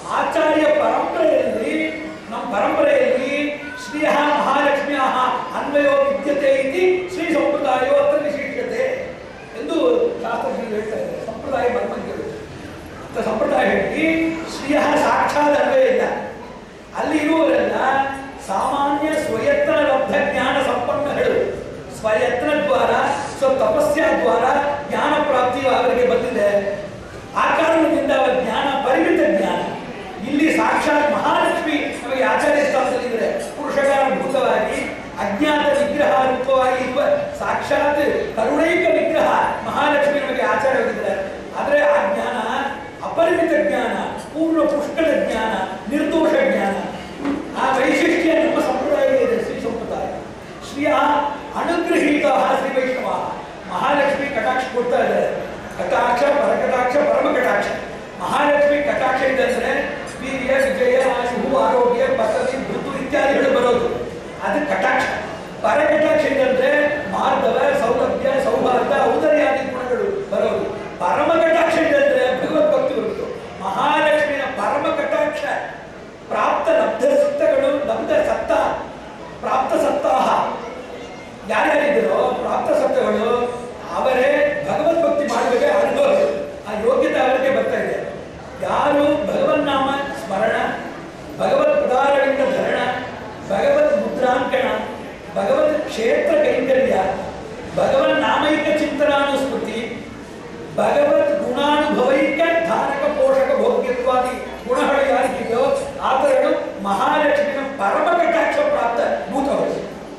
ಆಚಾರ್ಯ ಪರಂಪರೆಯಲ್ಲಿ ನಮ್ಮ ಪರಂಪರೆಯಲ್ಲಿ ಶ್ರೀಯ ಮಹಾಲಕ್ಷ್ಮಿಯ ಅನ್ವಯೋ ವಿದ್ಯತೆ ಇತಿ ಶ್ರೀ ಸಂಪ್ರದಾಯೋ ಅತ್ರ ವಿಶಿಷ್ಟತೆ ಎಂದು ಶಾಸ್ತ್ರಜ್ಞರು ಹೇಳ್ತಾ ಇದ್ದಾರೆ ಸಂಪ್ರದಾಯ ಬರ್ಮಂಜರು ಅಂತ ಸಂಪ್ರದಾಯ ಹೇಳಿ ಶ್ರೀಯ ಸಾಕ್ಷಾತ್ ಅನ್ವಯ ಇಲ್ಲ ಅಲ್ಲಿ ಇರುವವರೆಲ್ಲ ಸಾಮಾನ್ಯ ಸ್ವಯತ್ನ ಲಬ್ಧ ಜ್ಞಾನ ಸಂಪನ್ನಗಳು ಸ್ವಯತ್ನ ದ್ವಾರ ಸ್ವ ತಪಸ್ಯ ದ್ವಾರ ಜ್ಞಾನ ಪ್ರಾಪ್ತಿಯು ಅವರಿಗೆ ಬಂದಿದೆ ಆ ಕಾರಣದಿಂದ ಅವರ ಜ್ಞಾನ ಪರಿಮಿತ ಜ್ಞಾನ ಇಲ್ಲಿ ಸಾಕ್ಷಾತ್ ಮಹಾಲಕ್ಷ್ಮಿ ನಮಗೆ ಆಚಾರ್ಯ ಸ್ಥಾನದಲ್ಲಿದ್ದಾರೆ ಪುರುಷಕಾರಭೂತವಾಗಿ ಅಜ್ಞಾತ ವಿಗ್ರಹ ರೂಪವಾಗಿ ಇರುವ ಸಾಕ್ಷಾತ್ ಕರುಣೈಕ ವಿಗ್ರಹ ಮಹಾಲಕ್ಷ್ಮಿ ನಮಗೆ ಆಚಾರ್ಯವಾಗಿದ್ದಾರೆ ಆದರೆ ಆ ಜ್ಞಾನ ಅಪರಿಮಿತ ಜ್ಞಾನ ಪೂರ್ಣ ಪುಷ್ಕಳ ಜ್ಞಾನ ನಿರ್ದೋಷ ಜ್ಞಾನ ಆ ವೈಶಿಷ್ಟ್ಯ ನಮ್ಮ ಸಂಪ್ರದಾಯವಿದೆ ಶ್ರೀ ಸಂಪ್ರದಾಯ ಶ್ರೀಯ ಅನುಗ್ರಹೀತ ಶ್ರೀ ವೈಷ್ಣವ ಮಹಾಲಕ್ಷ್ಮಿ ಕಟಾಕ್ಷ ಕೊಡ್ತಾ ಇದ್ದಾರೆ ಕಟಾಕ್ಷ ಪರಕಟಾಕ್ಷ ಪರಮ ಕಟಾಕ್ಷ ಮಹಾಲಕ್ಷ್ಮಿ ಕಟಾಕ್ಷ ಇದೆ ಅಂದ್ರೆ ವೀರ್ಯ ವಿಜಯ ಶುಭ ಆರೋಗ್ಯ ಪಸತಿ ಮೃತು ಇತ್ಯಾದಿಗಳು ಬರೋದು ಅದು ಕಟಾಕ್ಷ ಪರಕಟಾಕ್ಷ ಇದಂದ್ರೆ ಮಾರ್ಧವ ಸೌಲಭ್ಯ ಸೌಹಾರ್ದ ಔದರ್ಯಾದಿ ಗುಣಗಳು ಬರೋದು ಪರಮ ಕಟಾಕ್ಷ ಇದಂದ್ರೆ ಭಗವದ್ಭಕ್ತಿ ಬರುವುದು ಮಹಾಲಕ್ಷ್ಮಿಯ ಪರಮ ಕಟಾಕ್ಷ ಪ್ರಾಪ್ತ ಲಬ್ಧ ಸತ್ತಗಳು ಲಬ್ಧ ಸತ್ತ ಪ್ರಾಪ್ತ ಸತ್ತಾಹ ಯಾರ್ಯಾರಿದ್ದೀರೋ ಪ್ರಾಪ್ತ ಸತ್ತಗಳು ಅವರೇ ಭಗವದ್ಭಕ್ತಿ ಮಾಡಬೇಕೆ ಅನುಭವ ಆ ಯೋಗ್ಯತೆ ಅವರಿಗೆ ಬರ್ತಾ ಇದೆ ಯಾರು ಭಗವನ್ನಾಮ ಸ್ಮರಣ ಭಗವತ್ ಪದಾರಗಳಿಂದ ಧರಣ ಭಗವತ್ ಮುದ್ರಾಂಕಣ ಭಗವತ್ ಕ್ಷೇತ್ರ ಕೈಂಕರ್ಯ ಭಗವನ್ ನಾಮೈಕ ಚಿಂತನಾನುಸ್ಮೃತಿ ಭಗವತ್ ಗುಣಾನುಭವೈಕ ಧಾರಕ ಪೋಷಕ ಭೋಗ್ಯತ್ವಾದಿ ಗುಣಗಳು ಯಾರಿಗಿದೆಯೋ ಆತರಗಳು ಮಹಾಲಕ್ಷ್ಮಿಯ ಪರಮ ಕಟಾಕ್ಷ ಪ್ರಾಪ್ತ ಭೂತಗಳು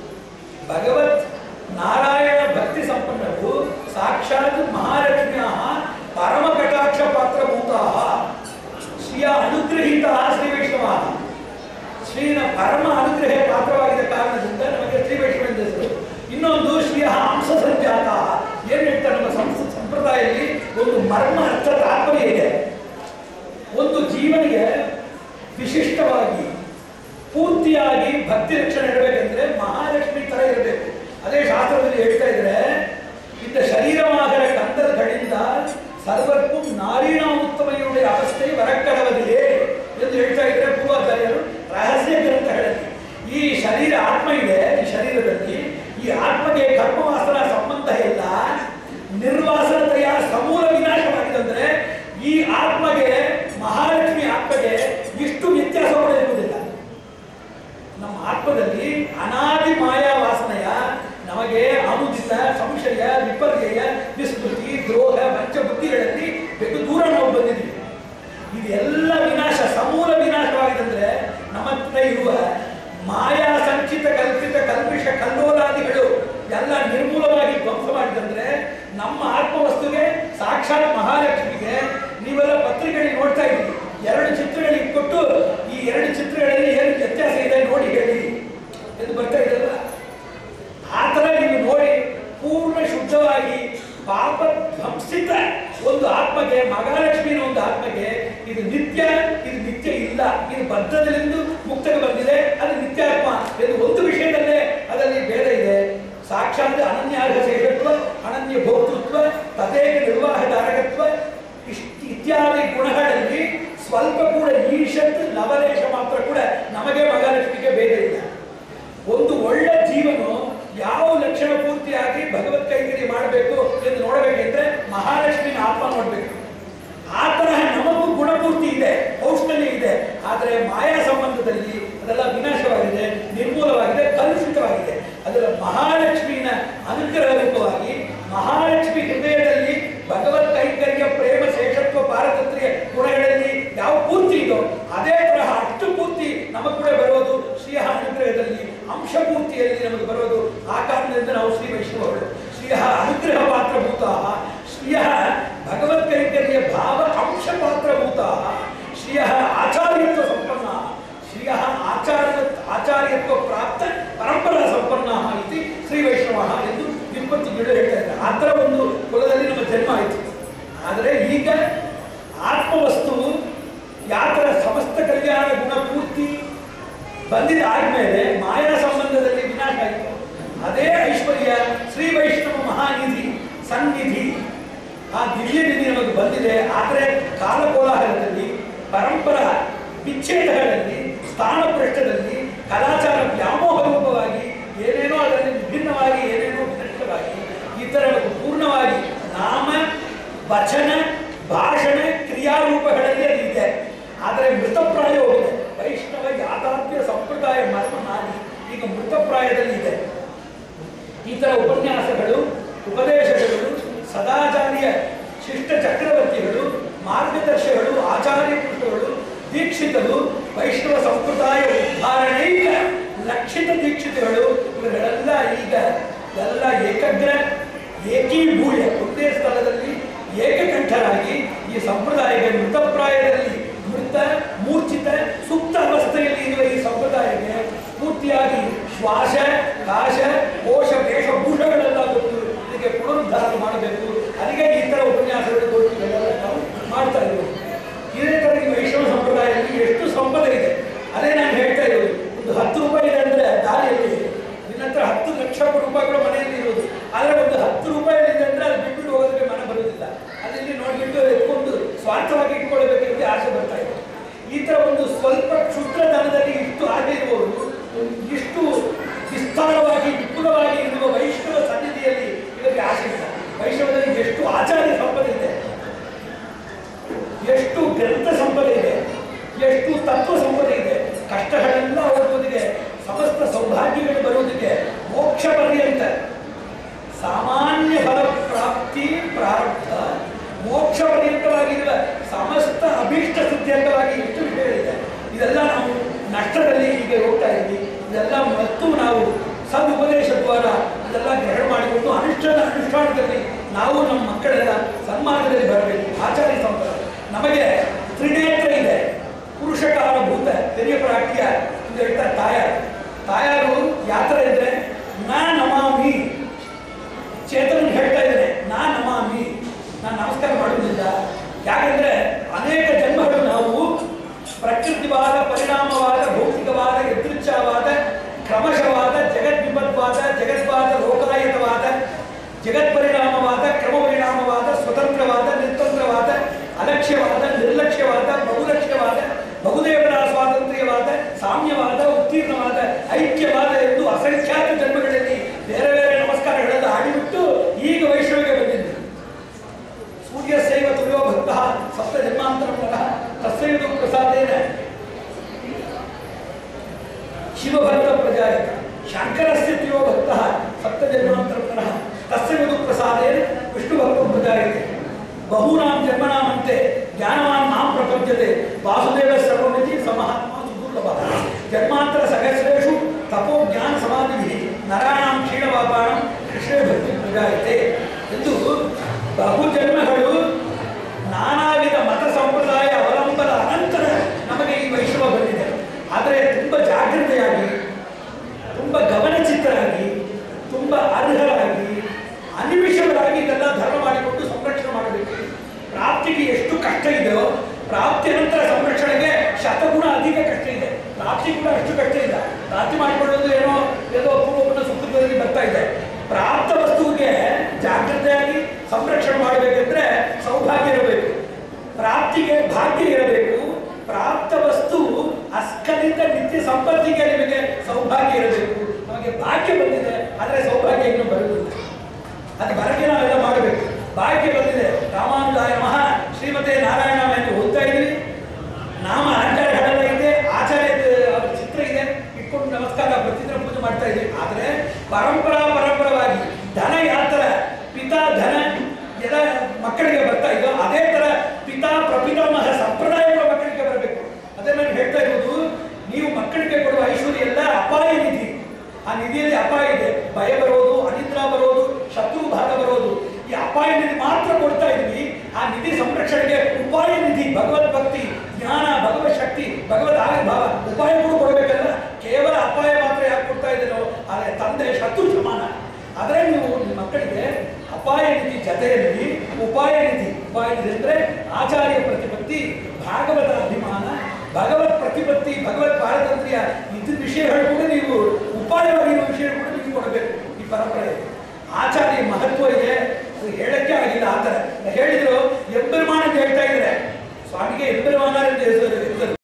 ಭಗವತ್ ನಾರಾಯಣ ಭಕ್ತಿ ಸಂಪನ್ನರು ಸಾಕ್ಷಾತ್ ಮಹಾಲಕ್ಷ್ಮಿಯ ಪರಮ ಕಟಾಕ್ಷ ಪಾತ್ರ ಭೂತಾಹ ಶ್ರೀಯ ಅನುಗ್ರಹೀತ ಶ್ರೀ ವೈಷ್ಣವ ಶ್ರೀನ ಪರಮ ಅನುಗ್ರಹ ಪಾತ್ರವಾಗಿದ್ದ ಕಾರಣದಿಂದ ನಮಗೆ ಶ್ರೀ ವೈಷ್ಣವ ಎಂದು ಹೆಸರು ಇನ್ನೊಂದು ಶ್ರೀಯ ಹಂಸ ಸಂಜಾತ ಏನ್ ಹೇಳ್ತಾರೆ ನಮ್ಮ ಸಂಸ್ ಸಂಪ್ರದಾಯದಲ್ಲಿ ಒಂದು ಮರ್ಮ ಅರ್ಥ ತಾತ್ಪರ್ಯ ಇದೆ ಒಂದು ಜೀವನಿಗೆ ವಿಶಿಷ್ಟವಾಗಿ ಪೂರ್ತಿಯಾಗಿ ಭಕ್ತಿ ರಕ್ಷಣೆ ಇರಬೇಕೆಂದ್ರೆ ಮಹಾಲಕ್ಷ್ಮಿ ತರ ಇರಬೇಕು ಅದೇ ಶಾಸ್ತ್ರದಲ್ಲಿ ಹೇಳ್ತಾ ಇದ್ರೆ இந்த ಶರೀರಮಾಗರ ಕಂದಗಳಿಂದ ಸರ್ವಕ್ಕೂ ನಾರೀಣ ಉತ್ತಮೆಯುடைய ಅವಸ್ಥೆ ಹೊರಕಡವದಿದೆ ಎಂದು ಹೇಳ್ತಾ ಇದ್ರೆ ಪೂರ್ವಾಚಾರ್ಯರು ರಹಸ್ಯ ಗ್ರಂಥಗಳಲ್ಲಿ ಈ ಶರೀರ ಆತ್ಮ ಇದೆ ಈ ಶರೀರದಲ್ಲಿ ಈ ಆತ್ಮಗೆ ಕರ್ಮವಾಸನ ಸಂಬಂಧ ಇಲ್ಲ ನಿರ್ವಾಸನತೆಯ ಸಮೂಲ ವಿನಾಶವಾಗಿದಂದ್ರೆ ಈ ಆತ್ಮಗೆ ಮಹಾಲಕ್ಷ್ಮಿ ಆತ್ಮಗೆ ಇಷ್ಟು ವ್ಯತ್ಯಾಸ ಕೂಡ ಇರುವುದಿಲ್ಲ ನಮ್ಮ ಆತ್ಮದಲ್ಲಿ ಅನಾದಿ ಮಾಯಾ ವಾಸನೆಯ ನಮಗೆ ಅನುಚಿತ ಸಂಶಯ ವಿಪರ್ಯಯ ವಿಸ್ಮೃತಿ ದ್ರೋಹ ಪಂಚಬುದ್ಧಿಗಳಲ್ಲಿ ಬೆಕ್ಕು ದೂರ ನಾವು ಬಂದಿದ್ದೀವಿ ಇದೆಲ್ಲ ವಿನಾಶ ಸಮೂಲ ವಿನಾಶವಾಗಿದಂದ್ರೆ ನಮ್ಮ ಹತ್ರ ಇರುವ ಮಾಯಾ ಸಂಚಿತ ಕಲ್ಪಿತ ಕಲ್ಪಿಷ ಕಲ್ಲೋಲಾದಿಗಳು ಎಲ್ಲ ನಿರ್ಮೂಲವಾಗಿ ಧ್ವಂಸ ಮಾಡಿದಂದ್ರೆ ನಮ್ಮ ಆತ್ಮವಸ್ತುಗೆ ಸಾಕ್ಷಾತ್ ಮಹಾಲಕ್ಷ್ಮಿಗೆ ನೀವೆಲ್ಲ ಪತ್ರಿಕೆಗಳಿಗೆ ನೋಡ್ತಾ ಇದ್ದೀವಿ ಎರಡು ಚಿತ್ರಗಳಿಗೆ ಕೊಟ್ಟು ಈ ಎರಡು ಚಿತ್ರಗಳಲ್ಲಿ ಏನು ವ್ಯತ್ಯಾಸ ಇದೆ ನೋಡಿ ಹೇಳಿ ಎಂದು ಬರ್ತಾ ಇದೆಯಲ್ಲ ಆ ಥರ ನೀವು ನೋಡಿ ಪೂರ್ಣ ಶುದ್ಧವಾಗಿ ಪಾಪ ಧ್ವಂಸಿತ ಒಂದು ಆತ್ಮಗೆ ಮಹಾಲಕ್ಷ್ಮಿನ ಒಂದು ಆತ್ಮಗೆ ಇದು ನಿತ್ಯ ಇದು ನಿತ್ಯ ಇಲ್ಲ ಇದು ಬದ್ಧದಲ್ಲಿಂದು ಮುಕ್ತಗೆ ಬಂದಿದೆ ಅದು ನಿತ್ಯಾತ್ಮ ಎಂದು ಒಂದು ವಿಷಯದಲ್ಲೇ ಅದರಲ್ಲಿ ಭೇದ ಇದೆ ಸಾಕ್ಷಾತ್ ಅನನ್ಯಾರ್ಹ ಶೇಷತ್ವ ಅನನ್ಯ ಭೋಕ್ತೃತ್ವ ತದೇಕ ನಿರ್ವಾಹಧಾರಕತ್ವ ಇಷ್ಟ್- ಇತ್ಯಾದಿ ಗುಣಗಳಲ್ಲಿ ಸ್ವಲ್ಪ ಕೂಡ ಈಶತ್ ಲವಲೇಶ ಮಾತ್ರ ಕೂಡ ನಮಗೆ ಮಹಾಲಕ್ಷ್ಮಿಗೆ ಭೇದ ಇಲ್ಲ ಒಂದು ಒಳ್ಳೆ ಜೀವನು ಯಾವ ಲಕ್ಷಣ ಪೂರ್ತಿಯಾಗಿ ಭಗವತ್ ಕೈಂಕರ್ಯ ಮಾಡಬೇಕು ಎಂದು ನೋಡಬೇಕೆಂದ್ರೆ ಮಹಾಲಕ್ಷ್ಮಿನ ಆತ್ಮ ನೋಡಬೇಕು ಆ ತರಹ ನಮಗೂ ಗುಣಪೂರ್ತಿ ಇದೆ ಕೌಶಲ್ಯ ಇದೆ ಆದರೆ ಮಾಯಾ ಸಂಬಂಧದಲ್ಲಿ ಅದೆಲ್ಲ ವಿನಾಶವಾಗಿದೆ ನಿರ್ಮೂಲವಾಗಿದೆ ಕಲುಷಿತವಾಗಿದೆ ಅದರ ಮಹಾಲಕ್ಷ್ಮಿನ ಅನುಗ್ರಹ ರೂಪವಾಗಿ ಮಹಾಲಕ್ಷ್ಮಿ ಹೃದಯದಲ್ಲಿ ಭಗವತ್ ಕೈಂಕರ್ಯ ಪ್ರೇಮ ಶೇಷತ್ವ ಪಾರತಂತ್ರ್ಯ ಗುಣಗಳಲ್ಲಿ ಯಾವ ಪೂರ್ತಿ ಇದೋ ಅದೇ ತರಹ ಅಷ್ಟು ಪೂರ್ತಿ ನಮಗೆ ಕೂಡ ಬರೋದು ಶ್ರೀಯ ಅನುಗ್ರಹದಲ್ಲಿ ಅಂಶ ಪೂರ್ತಿಯಲ್ಲಿ ನಮಗೆ ಬರೋದು ಆ ಕಾರಣದಿಂದ ನಾವು ಶ್ರೀ ವೈಷ್ಣವರು ಶ್ರೀಯ ಅನುಗ್ರಹ ಪಾತ್ರಭೂತ ಶ್ರೀಯ ಭಗವತ್ ಕೈಂಕರ್ಯ ಭಾವ ಅಂಶ ಪಾತ್ರಭೂತ ಶ್ರೀಯ ಆಚಾರ್ಯತ್ವ ಸಂಪನ್ನ ಶ್ರೀಯ ಆಚಾರ್ಯ ಆಚಾರ್ಯತ್ವ ಪ್ರಾಪ್ತ ಪರಂಪರಾ ಸಂಪನ್ನ ಇತಿ ಶ್ರೀ ವೈಷ್ಣವ ಎಂದು ವಿಪತ್ತು ಗಿಡ ಹೇಳ್ತಾ ಇದ್ದಾರೆ ಆ ಥರ ಒಂದು ಕುಲದಲ್ಲಿ ನಮ್ಮ ಜನ್ಮ ಆಯಿತು ಆದರೆ ಈಗ ಆತ್ಮವಸ್ತುವು ಯಾತರ ಸಮಸ್ತ ಕಲ್ಯಾಣ ಗುಣ ಪೂರ್ತಿ ಬಂದಿದೆ ಆದ್ಮೇಲೆ ಮಾಯಾ ಸಂಬಂಧದಲ್ಲಿ ವಿನಾಶ ಆಯಿತು ಅದೇ ಐಶ್ವರ್ಯ ಶ್ರೀ ವೈಷ್ಣವ ಮಹಾನಿಧಿ ಸನ್ನಿಧಿ ಆ ದಿವ್ಯ ನಿಧಿ ನಮಗೆ ಬಂದಿದೆ ಆದರೆ ಕಾಲಕೋಲಾಹಲದಲ್ಲಿ ಪರಂಪರಾ ವಿಚ್ಛೇದಗಳಲ್ಲಿ ಸ್ಥಾನಭ್ರಷ್ಟದಲ್ಲಿ ಕಲಾಚಾರ ವ್ಯಾಮೋಹ ರೂಪವಾಗಿ ಏನೇನೋ ಅದರಲ್ಲಿ ವಿಭಿನ್ನವಾಗಿ ಏನೇನೋ ವಿನಷ್ಟವಾಗಿ ಈ ಥರ ಪೂರ್ಣವಾಗಿ ನಾಮ ವಚನ ಭಾಷಣ ಕ್ರಿಯಾರೂಪಗಳಲ್ಲಿ ಅದು ಇದೆ ಆದರೆ ಮೃತಪ್ರಾಯ ಹೋಗಿದೆ ವೈಷ್ಣವ ಯಾಥಾತ್ಮ್ಯ ಸಂಪ್ರದಾಯ ಮರ್ಮ ಮಾಡಿ ಈಗ ಮೃತಪ್ರಾಯದಲ್ಲಿ ಇದೆ ಈ ಥರ ಉಪನ್ಯಾಸಗಳು ಉಪದೇಶಗಳು ಸದಾಚಾರ್ಯ ಶಿಷ್ಟ ಚಕ್ರವರ್ತಿಗಳು ಮಾರ್ಗದರ್ಶಿಗಳು ಆಚಾರ್ಯ ಪುರುಷಗಳು ದೀಕ್ಷಿತರು ವೈಷ್ಣವ ಸಂಪ್ರದಾಯ ಉದ್ಧಾರಣೆಯ ಲಕ್ಷಿತ ದೀಕ್ಷಿತಗಳು ಇವರೆಲ್ಲ ಈಗ ಎಲ್ಲ ಏಕಗ್ರ ಏಕೀಭೂಯ ಒಂದೇ ಸ್ಥಳದಲ್ಲಿ ಏಕಕಂಠರಾಗಿ ಈ ಸಂಪ್ರದಾಯಕ್ಕೆ ಮೃತಪ್ರಾಯದಲ್ಲಿ ಮೃತ ಮೂರ್ಛಿತ ಸುಪ್ತ ಅವಸ್ಥೆಯಲ್ಲಿ ಇರುವ ಈ ಸಂಪ್ರದಾಯಕ್ಕೆ ಪೂರ್ತಿಯಾಗಿ ಶ್ವಾಸ ಕಾಶ ಕೋಶ ವೇಷಭೂಷಗಳೆಲ್ಲ ಗೊತ್ತು ಇದಕ್ಕೆ ಪುನರುದ್ಧಾರ ಮಾಡಬೇಕು ಅದಕ್ಕೆ ಈ ಥರ ಉಪನ್ಯಾಸಗಳು ಗೋಷ್ಠಿಗಳೆಲ್ಲ ನಾವು ಮಾಡ್ತಾ ಇರೋದು ಇದೇ ಥರ ಈ ವೈಷ್ಣವ ಸಂಪ್ರದಾಯದಲ್ಲಿ ಎಷ್ಟು ಸಂಪದ ಇದೆ ಅದೇ ನಾನು ಹೇಳ್ತಾ ಇರೋದು ಒಂದು ಹತ್ತು ರೂಪಾಯಿ ಇದೆ ಅಂದರೆ ದಾರಿಯಲ್ಲಿ ನಿನ್ನ ಹತ್ರ ಹತ್ತು ಲಕ್ಷ ರೂಪಾಯಿಗಳು ಮನೆಯಲ್ಲಿ ಇರೋದು ಆದರೆ ಒಂದು ಹತ್ತು ರೂಪಾಯಿ ಇದೆ ಅಂದರೆ ಅದು ಬಿಟ್ಬಿಟ್ಟು ಹೋಗೋದಕ್ಕೆ ಮನೆ ಬರೋದಿಲ್ಲ ಅಲ್ಲಿ ನೋಡ್ಬಿಟ್ಟು ಎತ್ಕೊಂಡು ಸ್ವಾರ್ಥವಾಗಿ ಇಟ್ಕೊಳ್ಬೇಕೆಂದು ಆಸೆ ಬರ್ತಾ ಇದೆ ಈ ಥರ ಒಂದು ಸ್ವಲ್ಪ ಕ್ಷುದ್ರ ಧನದಲ್ಲಿ ಇಷ್ಟು ಆಸೆ ಇರುವವರು ಇಷ್ಟು ವಿಸ್ತಾರವಾಗಿ ವಿಪುಲವಾಗಿ ಇರುವ ವೈಷ್ಣವ ಸನ್ನಿಧಿಯಲ್ಲಿ ಇವರಿಗೆ ಆಸೆ ಇಲ್ಲ ವೈಷ್ಣವದಲ್ಲಿ ಎಷ್ಟು ಆಚಾರ್ಯ ಸಂಪದೆ ಇದೆ ಎಷ್ಟು ಗ್ರಂಥ ಸಂಪದೆ ಇದೆ ಎಷ್ಟು ತತ್ವ ಸಂಪದೆ ಇದೆ ಕಷ್ಟಗಳೆಲ್ಲ ಹೋಗುವುದಿಗೆ ಸಮಸ್ತ ಸೌಭಾಗ್ಯಗಳು ಬರುವುದಕ್ಕೆ ಮೋಕ್ಷ ಪರ್ಯಂತ ಸಾಮಾನ್ಯ ಫಲ ಪ್ರಾಪ್ತಿ ಪ್ರಾರಬ್ಧ ಮೋಕ್ಷ ಪರ್ಯಂತವಾಗಿರುವ ಸಮಸ್ತ ಅಭೀಷ್ಟ ಸಿದ್ಧಾಂತವಾಗಿ ಎಷ್ಟು ವಿಷಯಗಳಿದೆ ಇದೆಲ್ಲ ನಾವು ನಷ್ಟದಲ್ಲಿ ಈಗ ಹೋಗ್ತಾ ಇದ್ವಿ ಇದೆಲ್ಲ ಮತ್ತು ನಾವು ಸದುಪದೇಶ ದ್ವಾರ ಇದೆಲ್ಲ ಗ್ರಹಣ ಮಾಡಿಕೊಂಡು ಅನುಷ್ಠಾನ ಅನುಷ್ಠಾನದಲ್ಲಿ ನಾವು ನಮ್ಮ ಮಕ್ಕಳೆಲ್ಲ ಸನ್ಮಾರ್ಗದಲ್ಲಿ ಬರಬೇಕು ಆಚಾರ್ಯ ಸಂಪ್ರದಾಯ ನಮಗೆ ತ್ರಿನೇತ್ರ ಇದೆ ಪುರುಷ ಕಾಲಭೂತ ಹಿರಿಯ ಪ್ರಾಟ್ಯ ಅಂತ ಹೇಳ್ತಾರೆ ತಾಯಾರು ತಾಯಾರು ಯಾತ್ರ ಇದ್ರೆ ನಾ ನಮಾಮಿ ಚೇತನ್ ಹೇಳ್ತಾ ಇದ್ದೇನೆ ನಾ ನಮಾಮಿ ನಾನು ನಮಸ್ಕಾರ ಮಾಡುವುದಿಲ್ಲ ಯಾಕಂದ್ರೆ ಅನೇಕ ಜನ್ಮಗಳು ನಾವು ಪ್ರಕೃತಿವಾದ ಪರಿಣಾಮವಾದ ಭೌತಿಕವಾದ ಯದೃಚ್ಛವಾದ ಕ್ರಮಶವಾದ ಜಗದ್ವಿಪದ್ವಾದ ಜಗದ್ವಾದ ಲೋಕಾಯತವಾದ ಜಗತ್ಪರಿಣಾಮವಾದ ಕ್ರಮ ಪರಿಣಾಮವಾದ ಸ್ವತಂತ್ರವಾದ ನಿರ್ತಂತ್ರವಾದ ಅಲಕ್ಷ್ಯವಾದ ನಿರ್ಲಕ್ಷ್ಯವಾದ ಬಹುಲಕ್ಷ್ಯವಾದ ಬಹುದೇವರ ಸ್ವಾತಂತ್ರ್ಯವಾದ ಸಾಮ್ಯವಾದ ಉತ್ತೀರ್ಣವಾದ ಐಕ್ಯವಾದ ಎಂದು ಅಸಂಖ್ಯಾತ ಜನ್ಮಗಳಲ್ಲಿ ಬೇರೆ ಬೇರೆ ನಮಸ್ಕಾರಗಳೆಲ್ಲ ಆಡಿಬಿಟ್ಟು ಈಗ ವೈಷ್ಣವಿಗೆ ಬಂದಿದ್ದು ಸೂರ್ಯ ಸೇವ ತುರ್ಯೋ ಭಕ್ತ ಸಪ್ತ ಜನ್ಮಾಂತರ ನರಃ ತಸ್ಸೈದು ಪ್ರಸಾದೇನ ಶಿವಭಕ್ತ ಪ್ರಜಾಯತ ಶಂಕರಸ್ಯ ತುರ್ಯೋ ಭಕ್ತ ಸಪ್ತ ಜನ್ಮಾಂತರ ನರಃ ತಸ್ಸೈದು ಪ್ರಸಾದೇನ ವಿಷ್ಣುಭಕ್ತ ಪ್ರಜಾಯತೆ ಬಹೂನಾಂ ಜನ್ಮನಾಮಂತೆ ಜ್ಞಾನವಾನ್ ಮಾಂ ಪ್ರಪಂಚತೆ ವಾಸುದೇವ ಸರ್ವಮಿತಿ ಸಮಹಾತ್ಮ ಸುದುರ್ಲಭ ಜನ್ಮಾಂತರ ಸಹಸ್ರೇಷು ತಪೋ ಜ್ಞಾನ ಸಮಾಧಿ ನರಾಣಾಂ ಕ್ಷೀಣವಾಪಾಣಂ ಕೃಷ್ಣ ಭಕ್ತಿ ಪ್ರಜಾಯತೆ ಎಂದು ಬಹು ಜನ್ಮಗಳು ನಾನಾ ವಿಧ ಮತ ಸಂಪ್ರದಾಯ ಅವಲಂಬದ ಅನಂತರ ನಮಗೆ ಈ ವೈಷ್ಣವ ಬಂದಿದೆ ಆದರೆ ತುಂಬ ಜಾಗೃತೆಯಾಗಿ ತುಂಬ ಗಮನಚಿತ್ತರಾಗಿ ತುಂಬ ಅರ್ಹರಾಗಿ ಅನಿಮಿಷಗಳಾಗಿ ಇದೆಲ್ಲ ಧರ್ಮ ಮಾಡಿಕೊಂಡು ಸಂರಕ್ಷಣೆ ಮಾಡಬೇಕು ಪ್ರಾಪ್ತಿಗೆ ಎಷ್ಟು ಕಷ್ಟ ಇದೆಯೋ ಪ್ರಾಪ್ತಿ ನಂತರ ಸಂರಕ್ಷಣೆಗೆ ಶತಗುಣ ಅಧಿಕ ಕಷ್ಟ ಇದೆ ಪ್ರಾಪ್ತಿ ಕೂಡ ಅಷ್ಟು ಕಷ್ಟ ಇಲ್ಲ ಪ್ರಾಪ್ತಿ ಮಾಡಿಕೊಳ್ಳೋದು ಏನೋ ಏನೋ ಪೂರ್ವಪುಣ್ಯ ಸುಕೃತದಲ್ಲಿ ಬರ್ತಾ ಇದೆ ಪ್ರಾಪ್ತ ವಸ್ತುವಿಗೆ ಜಾಗ್ರತೆಯಾಗಿ ಸಂರಕ್ಷಣೆ ಮಾಡಬೇಕೆಂದ್ರೆ ಸೌಭಾಗ್ಯ ಇರಬೇಕು ಪ್ರಾಪ್ತಿಗೆ ಭಾಗ್ಯ ಇರಬೇಕು ಪ್ರಾಪ್ತ ವಸ್ತು ಅಸ್ಕಲಿತ ನಿತ್ಯ ಸಂಪತ್ತಿಗೆ ನಿಮಗೆ ಸೌಭಾಗ್ಯ ಇರಬೇಕು ನಮಗೆ ಭಾಗ್ಯ ಬಂದಿದೆ ಆದರೆ ಸೌಭಾಗ್ಯ ಇನ್ನೂ ಬರುವುದಿಲ್ಲ ಅದು ಬರಕ್ಕೆ ನಾವೆಲ್ಲ ಮಾಡಬೇಕು ಭಾಗ್ಯ ಬಂದಿದೆ ರಾಮಾನುಜಾಯ ನಮಃ ಶ್ರೀಮತಿ ನಾರಾಯಣ ಎಂದು ಓದ್ತಾ ಇದ್ದೀವಿ ನಾಮ ಅಲಂಕಾರಗಳೆಲ್ಲ ಇದೆ ಆಚಾರ್ಯ ಅವರ ಚಿತ್ರ ಇದೆ ಇಟ್ಕೊಂಡು ನಮಸ್ಕಾರ ಪ್ರತಿದಿನ ಪೂಜೆ ಮಾಡ್ತಾ ಇದ್ದೀವಿ ಆದರೆ ಪರಂಪರಾ ಪರಂಪರವಾಗಿ ಧನ ಯಾವ ಥರ ಪಿತಾ ಧನ ಎಲ್ಲ ಮಕ್ಕಳಿಗೆ ಬರ್ತಾ ಇದೆಯೋ ಅದೇ ಥರ ಪಿತಾ ಪ್ರಪಿತಾಮಹ ಸಂಪ್ರದಾಯಗಳ ಮಕ್ಕಳಿಗೆ ಬರಬೇಕು ಅದೇ ನಾನು ಹೇಳ್ತಾ ಇರೋದು ನೀವು ಮಕ್ಕಳಿಗೆ ಕೊಡುವ ಐಶ್ವರ್ಯ ಎಲ್ಲ ಅಪಾಯ ನಿಧಿ ಆ ನಿಧಿಯಲ್ಲಿ ಅಪಾಯ ಇದೆ ಭಯ ಬರೋದು ಅನಿದ್ರಾ ಬರೋದು ಶತ್ರು ಭಾಗ ಬರೋದು ಈ ಅಪಾಯ ನಿಧಿ ಮಾತ್ರ ಕೊಡ್ತಾ ಇದ್ವಿ ಆ ನಿಧಿ ಸಂರಕ್ಷಣೆಗೆ ಉಪಾಯ ನಿಧಿ ಭಗವದ್ ಭಕ್ತಿ ಜ್ಞಾನ ಭಗವತ್ ಶಕ್ತಿ ಭಗವದ್ ಆವಿರ್ಭಾವ ಉಪಾಯ ಕೂಡ ಕೊಡಬೇಕಲ್ಲ ಕೇವಲ ಅಪಾಯ ಮಾತ್ರ ಯಾಕೆ ಕೊಡ್ತಾ ಇದ್ದೀನೋ ಆದರೆ ತಂದೆ ಶತ್ರು ಸಮಾನ ಆದರೆ ನೀವು ನಿಮ್ಮ ಮಕ್ಕಳಿಗೆ ಅಪಾಯ ನಿಧಿ ಜೊತೆಯಲ್ಲಿ ಉಪಾಯ ನಿಧಿ ಉಪಾಯ ನಿಧಿ ಅಂದರೆ ಆಚಾರ್ಯ ಪ್ರತಿಪತ್ತಿ ಭಾಗವತ ಅಭಿಮಾನ ಭಗವತ್ ಪ್ರತಿಪತ್ತಿ ಭಗವತ್ ಪಾರತಂತ್ರ್ಯ ಇದು ವಿಷಯಗಳು ಕೂಡ ನೀವು ಉಪಾಯವಾಗಿರುವ ವಿಷಯ ಕೂಡ ನೀವು ಕೊಡಬೇಕು ಈ ಪರಂಪರೆ ಆಚಾರ್ಯ ಮಹತ್ವ ಇದೆ ಅದು ಹೇಳಕ್ಕೆ ಆಗಿಲ್ಲ ಆ ಥರ ಹೇಳಿದ್ರು ಎಂಬೆರುಮಾನ ಅಂತ ಹೇಳ್ತಾ ಇದ್ದಾರೆ ಸ್ವಾಮಿಗೆ ಎಂಬೆರುಮಾನ